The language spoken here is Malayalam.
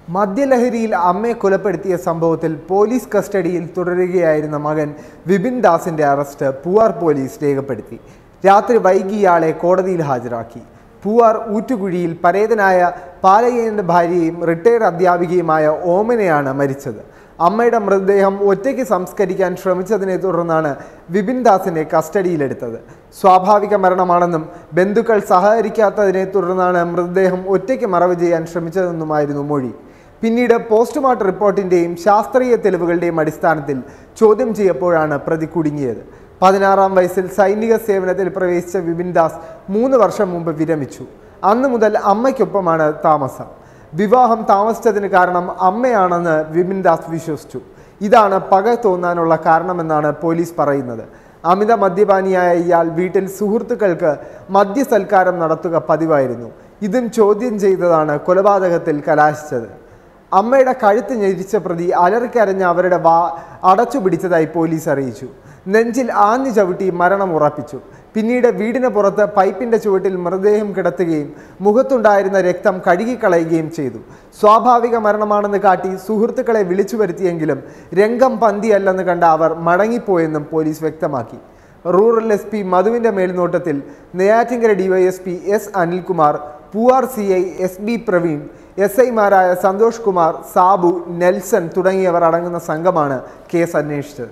മദ്യലഹരിയിൽ അമ്മയെ കൊലപ്പെടുത്തിയ സംഭവത്തിൽ പോലീസ് കസ്റ്റഡിയിൽ തുടരുകയായിരുന്ന മകൻ വിപിൻ ദാസിന്റെ അറസ്റ്റ് പൂവാർ പോലീസ് രേഖപ്പെടുത്തി രാത്രി വൈകി ഇയാളെ കോടതിയിൽ ഹാജരാക്കി പൂവാർ ഊറ്റുകുഴിയിൽ പരേതനായ പാലയ്യന്റെ ഭാര്യയും റിട്ടയർഡ് അധ്യാപികയുമായ ഓമനയാണ് മരിച്ചത് അമ്മയുടെ മൃതദേഹം ഒറ്റയ്ക്ക് സംസ്കരിക്കാൻ ശ്രമിച്ചതിനെ തുടർന്നാണ് വിപിൻ ദാസിനെ കസ്റ്റഡിയിലെടുത്തത് സ്വാഭാവിക മരണമാണെന്നും ബന്ധുക്കൾ സഹകരിക്കാത്തതിനെ തുടർന്നാണ് മൃതദേഹം ഒറ്റയ്ക്ക് മറവ് ചെയ്യാൻ ശ്രമിച്ചതെന്നുമായിരുന്നു മൊഴി പിന്നീട് പോസ്റ്റ്മോർട്ടം റിപ്പോർട്ടിന്റെയും ശാസ്ത്രീയ തെളിവുകളുടെയും അടിസ്ഥാനത്തിൽ ചോദ്യം ചെയ്യപ്പോഴാണ് പ്രതി കുടുങ്ങിയത് പതിനാറാം വയസ്സിൽ സൈനിക സേവനത്തിൽ പ്രവേശിച്ച വിപിൻ ദാസ് മൂന്ന് വർഷം മുമ്പ് വിരമിച്ചു അന്നു മുതൽ അമ്മയ്ക്കൊപ്പമാണ് താമസം വിവാഹം താമസിച്ചതിന് കാരണം അമ്മയാണെന്ന് വിപിൻ ദാസ് വിശ്വസിച്ചു ഇതാണ് പക തോന്നാനുള്ള കാരണമെന്നാണ് പോലീസ് പറയുന്നത് അമിത മദ്യപാനിയായ ഇയാൾ വീട്ടിൽ സുഹൃത്തുക്കൾക്ക് മദ്യസൽക്കാരം നടത്തുക പതിവായിരുന്നു ഇതും ചോദ്യം ചെയ്തതാണ് കൊലപാതകത്തിൽ കലാശിച്ചത് അമ്മയുടെ കഴുത്ത് ഞെരിച്ച പ്രതി അലറിക്കരഞ്ഞ് അവരുടെ വാ അടച്ചു പിടിച്ചതായി പോലീസ് അറിയിച്ചു നെഞ്ചിൽ ആഞ്ഞു ചവിട്ടി മരണം ഉറപ്പിച്ചു പിന്നീട് വീടിന് പുറത്ത് പൈപ്പിന്റെ ചുവട്ടിൽ മൃതദേഹം കിടത്തുകയും മുഖത്തുണ്ടായിരുന്ന രക്തം കഴുകിക്കളയുകയും ചെയ്തു സ്വാഭാവിക മരണമാണെന്ന് കാട്ടി സുഹൃത്തുക്കളെ വിളിച്ചു വരുത്തിയെങ്കിലും രംഗം പന്തിയല്ലെന്ന് കണ്ട അവർ മടങ്ങിപ്പോയെന്നും പോലീസ് വ്യക്തമാക്കി റൂറൽ എസ് പി മധുവിന്റെ മേൽനോട്ടത്തിൽ Neyyattinkara DYSP S Anilkumar Poovar C I S B Praveen S ഐമാരായ സന്തോഷ് കുമാർ സാബു നെൽസൺ തുടങ്ങിയവർ അടങ്ങുന്ന സംഘമാണ് കേസ് അന്വേഷിച്ചത്